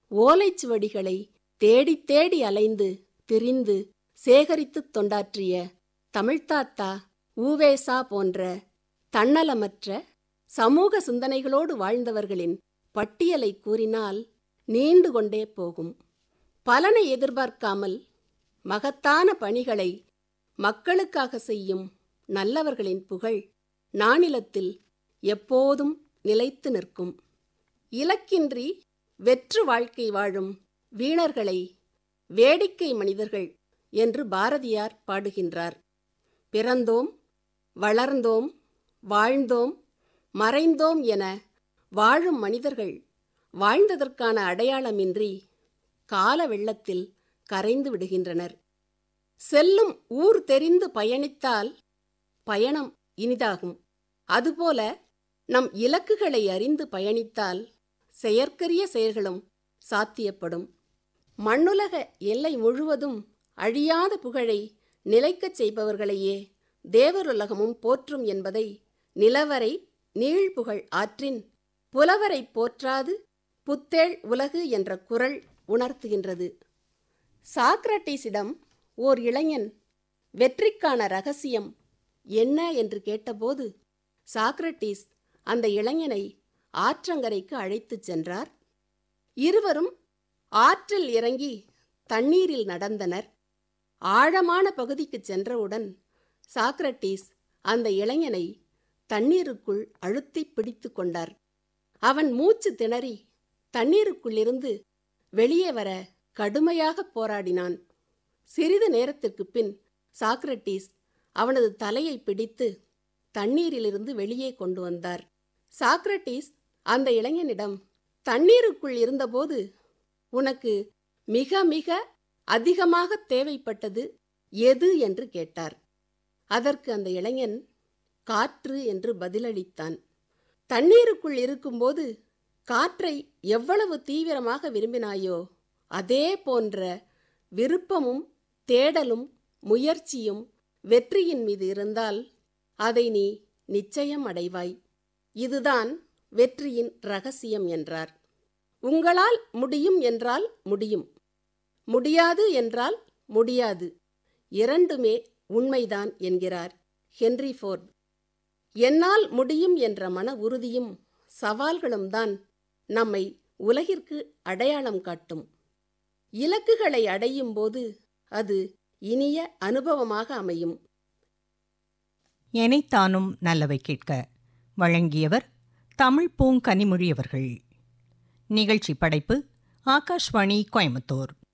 ஓலைச்சுவடிகளை தேடித் தேடி அலைந்து திரிந்து சேகரித்துத் தொண்டாற்றிய தமிழ்த்தாத்தா ஊவேசா போன்ற தன்னலமற்ற சமூக சிந்தனைகளோடு வாழ்ந்தவர்களின் பட்டியலை கூறினால் நீண்டு கொண்டே போகும் பலனை எதிர்பார்க்காமல் மகத்தான பணிகளை மக்களுக்காக செய்யும் நல்லவர்களின் புகழ் நானிலத்தில் எப்போதும் நிலைத்து நிற்கும் இலக்கின்றி வெற்று வாழ்க்கை வாழும் வீணர்களை வேடிக்கை மனிதர்கள் என்று பாரதியார் பாடுகின்றார் பிறந்தோம் வளர்ந்தோம் வாழ்ந்தோம் மறைந்தோம் என வாழும் மனிதர்கள் வாழ்ந்ததற்கான அடையாளமின்றி கால வெள்ளத்தில் கரைந்து விடுகின்றனர் செல்லும் ஊர் தெரிந்து பயணித்தால் பயணம் இனிதாகும் அதுபோல நம் இலக்குகளை அறிந்து பயணித்தால் செயற்கரிய செயல்களும் சாத்தியப்படும் மண்ணுலக எல்லை முழுவதும் அழியாத புகழை நிலைக்கச் செய்பவர்களையே தேவருலகமும் போற்றும் என்பதை நிலவரை நீழ்புகழ் ஆற்றின் புலவரை போற்றாது புத்தேள் உலகு என்ற குரல் உணர்த்துகின்றது சாக்ரட்டிஸிடம் ஓர் இளைஞன் வெற்றிக்கான ரகசியம் என்ன என்று கேட்டபோது சாக்ரட்டிஸ் அந்த இளைஞனை ஆற்றங்கரைக்கு அழைத்துச் சென்றார் இருவரும் ஆற்றில் இறங்கி தண்ணீரில் நடந்தனர் ஆழமான பகுதிக்குச் சென்றவுடன் சாக்ரட்டிஸ் அந்த இளைஞனை தண்ணீருக்குள் அழுத்தி பிடித்து கொண்டார் அவன் மூச்சு திணறி தண்ணீருக்குள்ளிருந்து வெளியே வர கடுமையாக போராடினான் சிறிது நேரத்திற்குப் பின் சாக்ரட்டிஸ் அவனது தலையை பிடித்து தண்ணீரிலிருந்து வெளியே கொண்டு வந்தார் சாக்ரட்டிஸ் அந்த இளைஞனிடம் தண்ணீருக்குள் இருந்தபோது உனக்கு மிக மிக அதிகமாக தேவைப்பட்டது எது என்று கேட்டார் அதற்கு அந்த இளைஞன் காற்று என்று பதிலளித்தான் தண்ணீருக்குள் இருக்கும்போது காற்றை எவ்வளவு தீவிரமாக விரும்பினாயோ அதே போன்ற விருப்பமும் தேடலும் முயற்சியும் வெற்றியின் மீது இருந்தால் அதை நீ நிச்சயம் அடைவாய் இதுதான் வெற்றியின் ரகசியம் என்றார் உங்களால் முடியும் என்றால் முடியும் முடியாது என்றால் முடியாது இரண்டுமே உண்மைதான் என்கிறார் ஹென்றி ஃபோர்ட் என்னால் முடியும் என்ற மன உறுதியும் சவால்களும் தான் நம்மை உலகிற்கு அடையாளம் காட்டும் இலக்குகளை அடையும் போது அது இனிய அனுபவமாக அமையும் எனைத்தானும் நல்லவை கேட்க வழங்கியவர் தமிழ் பூங்கனிமொழி அவர்கள் நிகழ்ச்சி படைப்பு ஆகாஷ்வாணி கோயம்புத்தூர்